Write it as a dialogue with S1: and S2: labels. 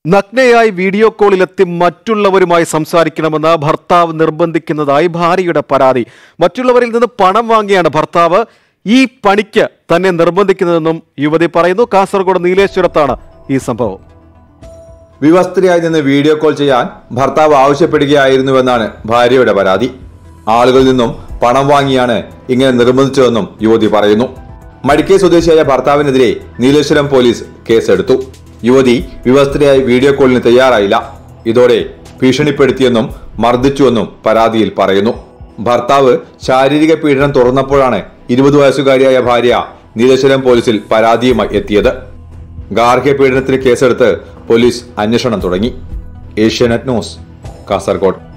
S1: നഗ്നയായി video കോളിലെത്തി മറ്റുള്ളവരുമായി സംസാരിക്കണമെന്ന് ഭർത്താവ് നിർബന്ധിക്കുന്നതായി ഭാര്യയുടെ പരാതി മറ്റുള്ളവരിൽ നിന്ന് പണം വാങ്ങിയാണ് ഭർത്താവ് ഈ പണിക്ക് തന്നെ നിർബന്ധിക്കുന്നതെന്നും യുവതി പറയുന്നു കാസർഗോഡ് നീലേശ്വരത്താണ് ഈ സംഭവം
S2: വിവസ്ത്രയായി നിന്ന് വീഡിയോ കോൾ ചെയ്യാൻ ഭർത്താവ് ആവശ്യപ്പെടുകയായിരുന്നുവെന്നാണ് ഭാര്യയുടെ പരാതി ആളുകളിൽ നിന്നും പണം വാങ്ങിയാണ് ഇങ്ങനെ നിർബന്ധിച്ചതെന്നും യുവതി പറയുന്നു മടിക്കൈ സ്വദേശിയായ ഭർത്താവിനെതിരെ നീലേശ്വരം പോലീസ് കേസെടുത്തു യുവതി വിവസ്ത്രയായി വീഡിയോ കോളിന് തയ്യാറായില്ല ഇതോടെ ഭീഷണിപ്പെടുത്തിയെന്നും മർദ്ദിച്ചുവെന്നും പരാതിയിൽ പറയുന്നു ഭർത്താവ് ശാരീരിക പീഡനം തുറന്നപ്പോഴാണ് ഇരുപത് വയസ്സുകാരിയായ ഭാര്യ നീലേശ്വരം പോലീസിൽ പരാതിയുമായി എത്തിയത് ഗാർഹിക പീഡനത്തിന് കേസെടുത്ത് പോലീസ് അന്വേഷണം തുടങ്ങി ഏഷ്യാനെറ്റ് ന്യൂസ് കാസർഗോഡ്